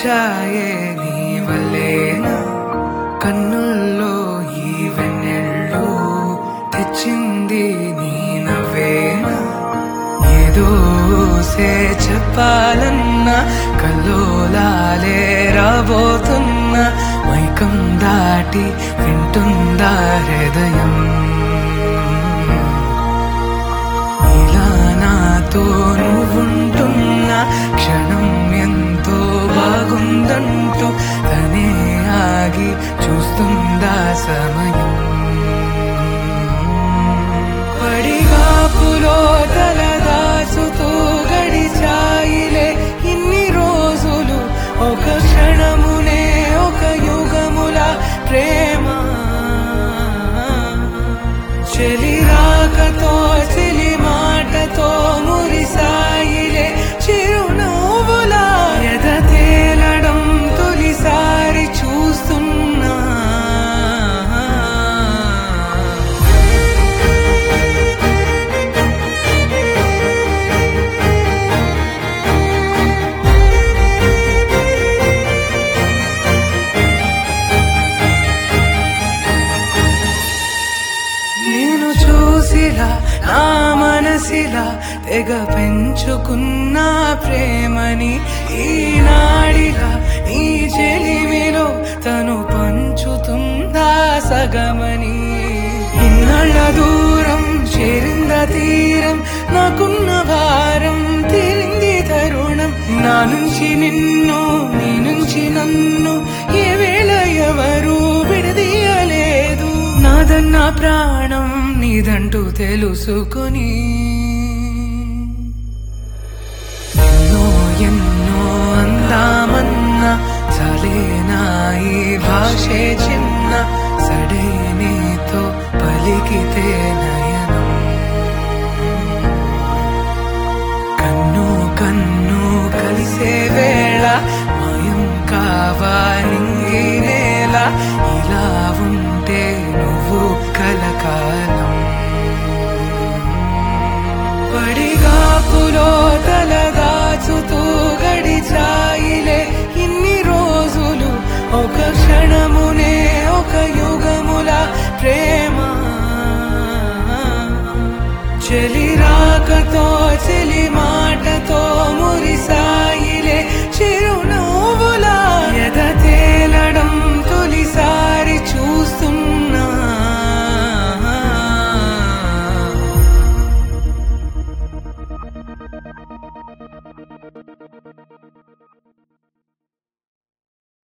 గడిచాయే నీ వల్లేనా కన్నుల్లో ఈ వెన్నెళ్ళు తెచ్చింది నీ నవ్వేనా ఏదో సే చెప్పాలన్నా కల్లోలాలే రాబోతున్నా మైకం దాటి వింటుందా హృదయం ఇలా నాతో నువ్వుంటున్న క్షణం ఎంతో బాగుందంటూ తనే ఆగి చూస్తుందా సమయం పడిగాపులో తలదాచుతూ గడిచాయిలే ఇన్ని రోజులు ఒక క్షణమునే ఒక యుగముల ప్రేమ చెలి రాకతో చెలి మాటతో మురిసాయిలే చిరునవ్వులా ఎద తేలడం తొలిసారి చూస్తున్నా నేను చూసిలా నా మనసిలా తెగ పెంచుకున్న ప్రేమని ఈనాడిలా ఈ చెలిమిలో తను పంచుతుందా సగమని ఇన్నళ్ళ దూరం చేరింద తీరం నాకున్న భారం తీరింది తరుణం నా నుంచి నిన్ను నీ నుంచి నన్ను ఏ వేళ ఎవరు విడదీయలేదు నాదన్న ప్రాణం నీదంటూ తెలుసుకొని ఎన్నో ఎన్నో అందామన్నా చలేనా ఈ భాషే చిన్న సడేనేతో పలికితే నయనం కన్ను కన్ను కలిసే వేళ మాయం కావా నింగినేల ఇలా ఉంటే నువ్వు కలకాలం పడిగాపులో తలదాచుతూ గడిచాయిలే ఇన్ని రోజులు ఒక క్షణమునే ఒక యుగముల ప్రేమ చెలి రాకతో చెలి మాటతో మురిసా